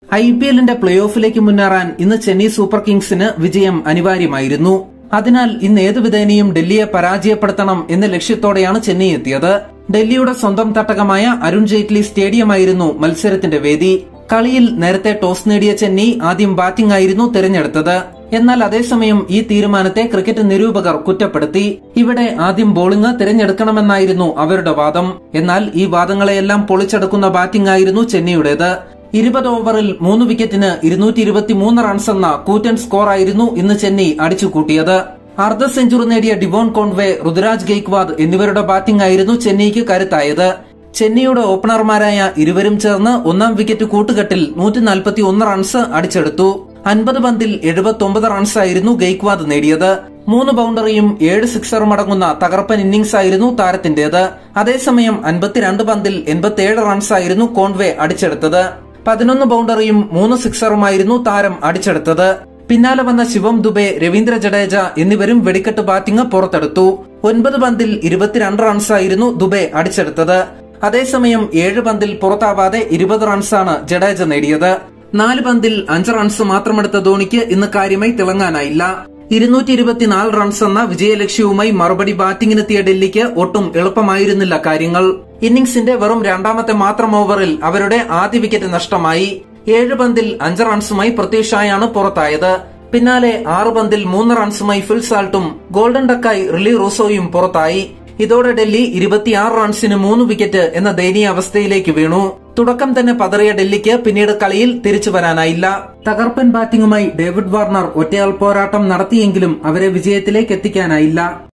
I P എല്ലിന്റെ play ഓഫിലേക്ക് മുന്നേറാൻ ഇന്ന് ചെന്നൈ സൂപ്പർ കിങ്സിന് വിജയം അനിവാര്യമായിരുന്നു അതിനാൽ ഇന്ന് ഏതു വിധേനയും ഡൽഹിയെ പരാജയപ്പെടുത്തണം എന്ന ലക്ഷ്യത്തോടെയാണ് ചെന്നൈ എത്തിയത് ഡൽഹിയുടെ സ്വന്തം തട്ടകമായ അരുൺ ജെയ്റ്റ്ലി സ്റ്റേഡിയമായിരുന്നു മത്സരത്തിന്റെ വേദി കളിയിൽ നേരത്തെ ടോസ് നേടിയ ചെന്നൈ ആദ്യം ബാറ്റിംഗ് ആയിരുന്നു തിരഞ്ഞെടുത്തത് എന്നാൽ അതേസമയം ഈ തീരുമാനത്തെ ക്രിക്കറ്റ് നിരൂപകർ കുറ്റപ്പെടുത്തി ഇവിടെ ആദ്യം ബോളിംഗ് തിരഞ്ഞെടുക്കണമെന്നായിരുന്നു അവരുടെ വാദം എന്നാൽ ഈ വാദങ്ങളെയെല്ലാം പൊളിച്ചെടുക്കുന്ന ബാറ്റിംഗ് ആയിരുന്നു ചെന്നൈയുടേത് ഇരുപത് ഓവറിൽ മൂന്ന് വിക്കറ്റിന് ഇരുന്നൂറ്റി ഇരുപത്തിമൂന്ന് റൺസ് എന്ന കൂറ്റൻ സ്കോർ ആയിരുന്നു ഇന്ന് ചെന്നൈ അടിച്ചുകൂട്ടിയത് അർദ്ധ സെഞ്ചുറി നേടിയ ഡിവോൺ കോൺവേ ഋതുരാജ് ഗെയ്ക്വാദ് എന്നിവരുടെ ബാറ്റിംഗ് ആയിരുന്നു ചെന്നൈക്ക് കരുത്തായത് ചെന്നൈയുടെ ഓപ്പണർമാരായ ഇരുവരും ചേർന്ന് ഒന്നാം വിക്കറ്റ് കൂട്ടുകെട്ടിൽ നൂറ്റി നാൽപ്പത്തി ഒന്ന് റൺസ് അടിച്ചെടുത്തു അൻപത് പന്തിൽ എഴുപത്തി ഒമ്പത് റൺസായിരുന്നു ഗെയ്ക്വാദ് നേടിയത് മൂന്ന് ബൌണ്ടറിയും ഏഴ് സിക്സറും അടങ്ങുന്ന തകർപ്പൻ ഇന്നിംഗ്സ് ആയിരുന്നു താരത്തിന്റേത് അതേസമയം അൻപത്തിരണ്ട് പന്തിൽ എൺപത്തിയേഴ് റൺസായിരുന്നു കോൺവേ അടിച്ചെടുത്തത് പതിനൊന്ന് ബൌണ്ടറിയും മൂന്ന് സിക്സറുമായിരുന്നു താരം അടിച്ചെടുത്തത് പിന്നാലെ വന്ന ശിവം ദുബെ രവീന്ദ്ര ജഡേജ എന്നിവരും വെടിക്കെട്ട് ബാറ്റിംഗ് പുറത്തെടുത്തു ഒൻപത് പന്തിൽ ഇരുപത്തിരണ്ട് റൺസായിരുന്നു ദുബെ അടിച്ചെടുത്തത് അതേസമയം ഏഴ് പന്തിൽ പുറത്താവാതെ ഇരുപത് റൺസാണ് ജഡേജ നേടിയത് നാല് പന്തിൽ അഞ്ച് റൺസ് മാത്രമെടുത്ത ധോണിക്ക് ഇന്ന് കാര്യമായി തിളങ്ങാനായില്ല ഇരുന്നൂറ്റി ഇരുപത്തിനാല് റൺസ് എന്ന വിജയലക്ഷ്യവുമായി മറുപടി ബാറ്റിംഗിനെത്തിയ ഡൽഹിക്ക് ഒട്ടും എളുപ്പമായിരുന്നില്ല കാര്യങ്ങൾ ഇന്നിംഗ്സിന്റെ വെറും രണ്ടാമത്തെ മാത്രം ഓവറിൽ അവരുടെ ആദ്യ വിക്കറ്റ് നഷ്ടമായി ഏഴ് പന്തിൽ അഞ്ച് റൺസുമായി പ്രത്യക്ഷായാണ് പുറത്തായത് പിന്നാലെ ആറ് പന്തിൽ മൂന്ന് റൺസുമായി ഫിൽ സാൾട്ടും ഗോൾഡൻ ഡക്കായി റിലി റൂസോയും പുറത്തായി ഇതോടെ ഡൽഹി ഇരുപത്തിയാറ് റൺസിന് മൂന്ന് വിക്കറ്റ് എന്ന ദയനീയ അവസ്ഥയിലേക്ക് വീണു തുടക്കം തന്നെ പതറിയ ഡൽഹിക്ക് പിന്നീട് കളിയിൽ തിരിച്ചു വരാനായില്ല തകർപ്പൻ ബാറ്റിംഗുമായി ഡേവിഡ് വാർണർ ഒറ്റയാൾ പോരാട്ടം നടത്തിയെങ്കിലും അവരെ വിജയത്തിലേക്ക് എത്തിക്കാനായില്ല